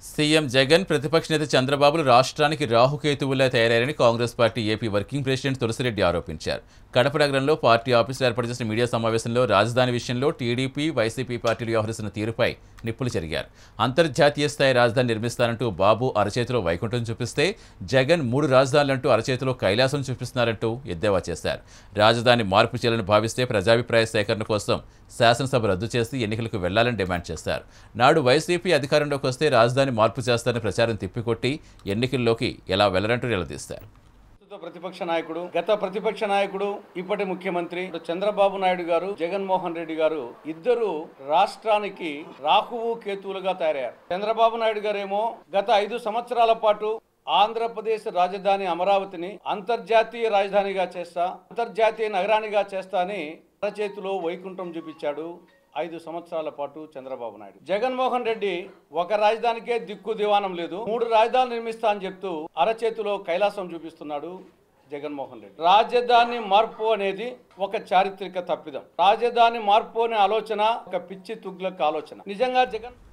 CM Jagan ప్రతిపక్ష నేత చంద్రబాబులు రాష్ట్రానికి రాహుకేతువులా తయారని Congress party AP working president Tulasireddy ఆరోపించారు కడప నగరంలో పార్టీ ఆఫీసులో ఏర్పాటు చేసిన మీడియా సమావేశంలో రాజధాని విషయంలో టీడీపీ వైసీపీ పార్టీలు వ్యవహరిస్తున్న తీరుపై నిప్పులు చెరిగారు అంతర్జాతీయ స్థాయి రాజధాని నిర్మిస్తారంటూ బాబు అరచేతిలో వైకుంఠం చూపిస్తే జగన్ మూడు రాజధానులంటూ అరచేతిలో కైలాసం చూపిస్తున్నారంటూ ఎద్దేవా చేశారు రాజధాని మార్పు చేయాలని భావిస్తే ప్రజాభిప్రాయ సేకరణ కోసం శాసనసభ రద్దు చేసి ఎన్నికలకు వెళ్లాలని డిమాండ్ చేశారు నాడు వైసీపీ అధికారంలోకి వస్తే రాజధాని మార్పు చేస్తారని ప్రచారం తిప్పికొట్టి ఎన్నికల్లోకి ఎలా వెళ్లరంటూ నిలదీస్తారు ప్రస్తుత ప్రతిపక్ష నాయకుడు గత ప్రతిపక్ష నాయకుడు ఇప్పటి ముఖ్యమంత్రి చంద్రబాబు నాయుడు గారు జగన్మోహన్ రెడ్డి గారు ఇద్దరు రాష్ట్రానికి రాహువు కేతువులుగా తయారయ్యారు చంద్రబాబు నాయుడు గారేమో గత ఐదు సంవత్సరాల పాటు ఆంధ్రప్రదేశ్ రాజధాని అమరావతిని అంతర్జాతీయ రాజధానిగా చేస్తా అంతర్జాతీయ నగరానిగా చేస్తా అని అరచేతిలో వైకుంఠం చూపించాడు ఐదు సంవత్సరాల పాటు చంద్రబాబు నాయుడు జగన్మోహన్ రెడ్డి ఒక రాజధానికే దిక్కు దివానం లేదు మూడు రాజధానులు నిర్మిస్తా అని చెప్తూ అరచేతిలో కైలాసం చూపిస్తున్నాడు జగన్మోహన్ రెడ్డి రాజధాని మార్పు అనేది ఒక చారిత్రక తప్పిదం రాజధాని మార్పు అనే ఆలోచన ఒక పిచ్చి తుగ్లక్ ఆలోచన నిజంగా జగన్